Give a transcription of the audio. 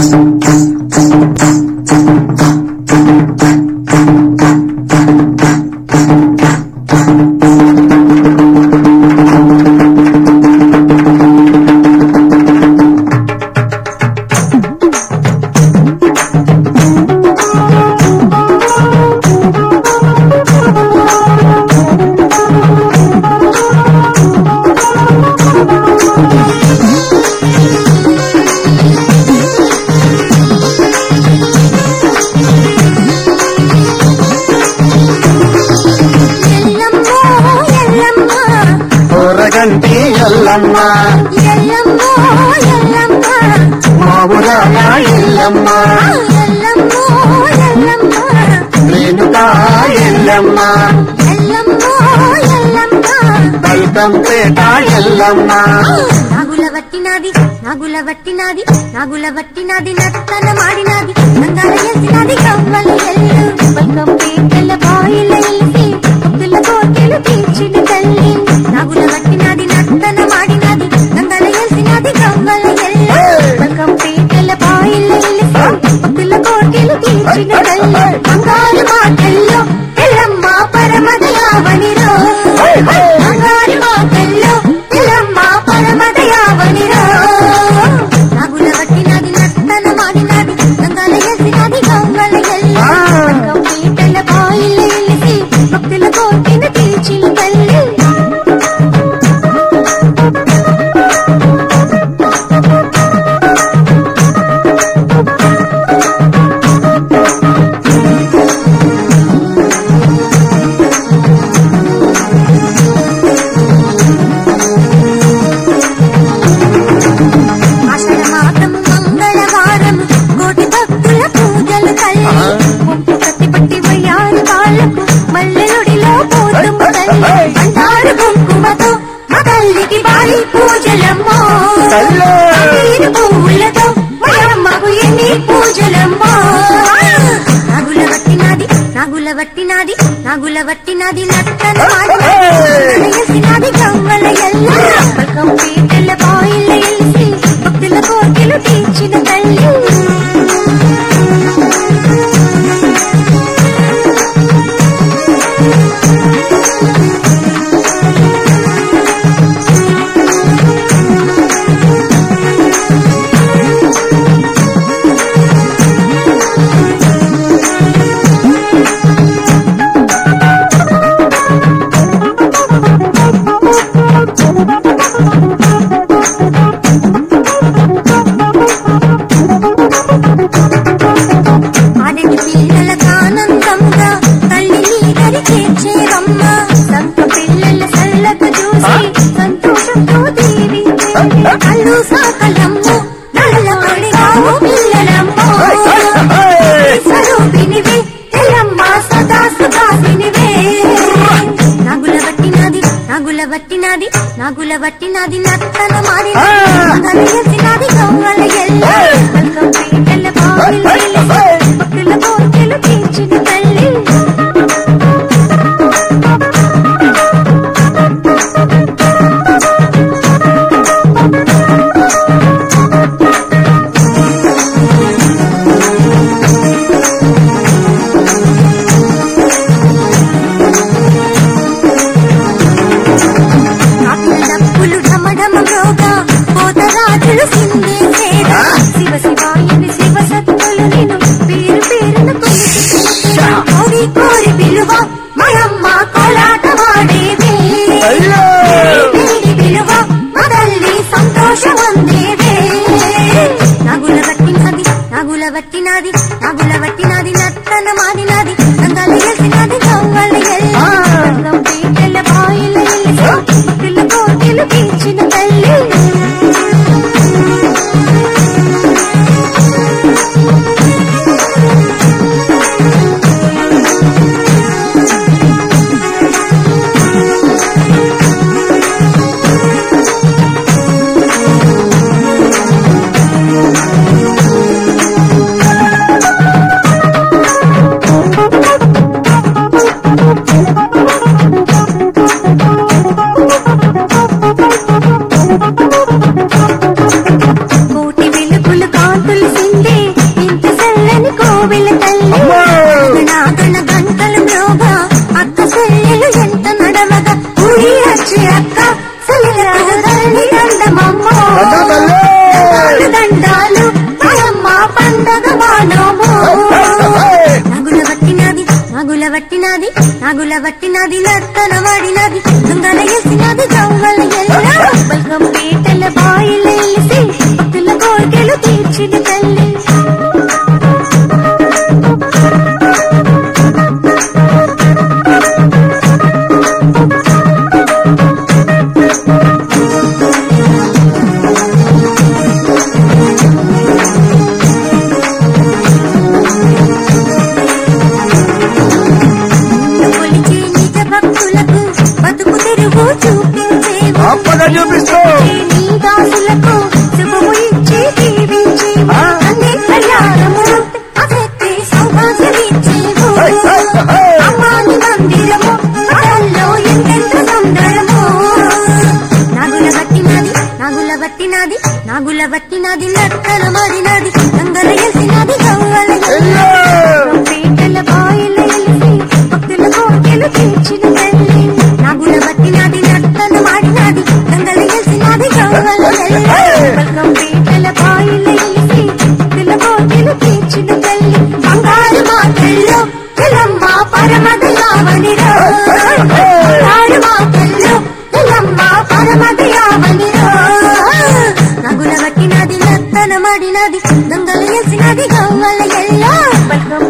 ఎల్లమ్మో ఎల్లమ్మ ఊరగంటి ఎల్లమ్మ ఎల్లమ్మో ఎల్లమ్మ మా ఊరాల ఎల్లమ్మ ఎల్లమ్మో ఎల్లమ్మ రేణుకా ఎల్లమ్మ ఎల్లమ్మో ఎల్లమ్మ బల్కంపేట ఎల్లమ్మ నాగుల వట్టినాది నాగుల వట్టినాది నాగుల వట్టినాది నత్తన మాడినాది నంగాల ఎల్సినాది కవ్వల ఎల్లు బల్కం పేటల బాయిల ఎల్సి ఒక్కల కోటెలు తీర్చిన తల్లి నాగుల వట్టినాది నత్తన మాడినాది నంగాల ఎల్సినాది కవ్వల ఎల్లు బల్కం పేటల బాయిల ఎల్సి ఒక్కల కోటెలు తీర్చిన తల్లి బంగారు మాటల్లో ఎల్లమ్మ పరమదయావనిరో బంగారు మాటల్లో ఎల్లమ్మ పరమదయావనిరో నాగుల వట్టినాది నత్తన మాడినాది నంగాల ఎల్సినాది కవ్వల ఎల్లు బల్కం పేటల బాయిల ఎల్సి ఒక్కల కోటెలు తీర్చిన తల్లి ఆషాఢ మాసము మంగళవారము కోటి భక్తుల పూజలు తల్లి ముప్పు కత్తి పట్టి వయ్యారి వాళ్ళకు మల్లెలుడిలో పోతుము తల్లి బండారు కుంకుమతో మా తల్లికి బాలి పూజలమ్మో తల్లే! పన్నీరు పువ్వులతో మయమ్మకు ఎన్ని పూజలమ్మో నాగుల వట్టినాది నాగుల వట్టినాది నాగుల వట్టినాది నట్టన మాడినాది కవ్వల ఎల్ల పల్కం పీటల బాయిల ఎల్సి భక్తుల కోర్కెలు తీర్చిన తల్లి ఆడటి పిల్లలకు ఆనందంగా తల్లిని దరికి చేరమ్మ సంత పిల్లల సల్లకు చూసి సంతోషంతో దేవి కళ్ళు సాకలమ్ము నల్ల పడిగావు పిల్లలమ్మో స్వరూపినివే ఎల్లమ్మ సదా సుఖాసినివే నాగుల వట్టినాది నాగుల వట్టినాది నాగుల వట్టినాది నత్తన మాడినాది కలిసినది గౌరల ఎల్ల బల్కం పీటల బావిల భక్తుల కోర్కెలు తీర్చిన తల్లి కాకుల డప్పులు ఢమఢమ మ్రోగా పోతరాజులు సిందేసేదా శివ శివాయని శివ సత్తులు నిన్ను పేరు పేరున కొలిచి కోరి కోరి పిలువ మయమ్మ కోలాట వాడేవే అయ్యో! వేడి పిలువ మదల్లి సంతోషమందేవే నాగుల వట్టినది నాగుల వట్టినది నాగుల వట్టినది నత్తన మాదినది నంగల ఎల్సినది గవ్వల ఎల్ల రంగం పీటల బాయిల ఎల్సి భక్తుల కోటెలు తీర్చిన తల్లి వెలిసింది ఇంత చల్లని కోవిల తల్లి అమ్మా! నాగన గంటలు మ్రోగా అక్క చెల్లెలు ఎంత నడవగా ఊరి వచ్చి అక్క చెల్లెలకు ధరణి దండమమ్మో దండం తల్లి! దండాలు అమ్మ పండగ మానోమో నాగుల వట్టినది నాగుల వట్టినది నాగుల వట్టినది నర్తన వాడినది దొంగల వేసినది దొంగల ఎల్ల బల్గం పీటల బాయిల ఎలిసి భక్తుల కోరికలు తీర్చిన తల్లి కొలిచే నిజ భక్తులకు బతుకు తెరువు చూపించేవు అప్పగా చూపిస్తూ నీ దాసులకు శుభము ఇచ్చి దీవించేవు ఆ? అన్ని కళ్యాణము అదెత్తి సౌభాగ్యమిచ్చేవు హై, హై, హై. అమ్మాని మందిరము అదల్లో ఎంతెంత సుందరము నాగుల వట్టినది నాగుల వట్టినది నాగుల వట్టినది నర్తన మాడినది గంగల ఎసినది గంగల ఎల్లో! పీటల బాయిల ఎలిసి భక్తుల కోరికలు తీర్చిన తల్లి నాగుల వట్టినది నర్తన మాడినది గంగల ఎసినది గంగల బల్గం పీటల బాయిల ఎలిసి భక్తుల కోరికలు తీర్చిన తల్లి బంగారు మాటల్లో తెలమ్మ పరమదయావనిరో బంగారు మాటల్లో తెలమ్మ పరమదయావనిరో నగుల వట్టినది నత్తన మడినది దొంగలు ఎసినది గంగల ఎల్లో బల్గం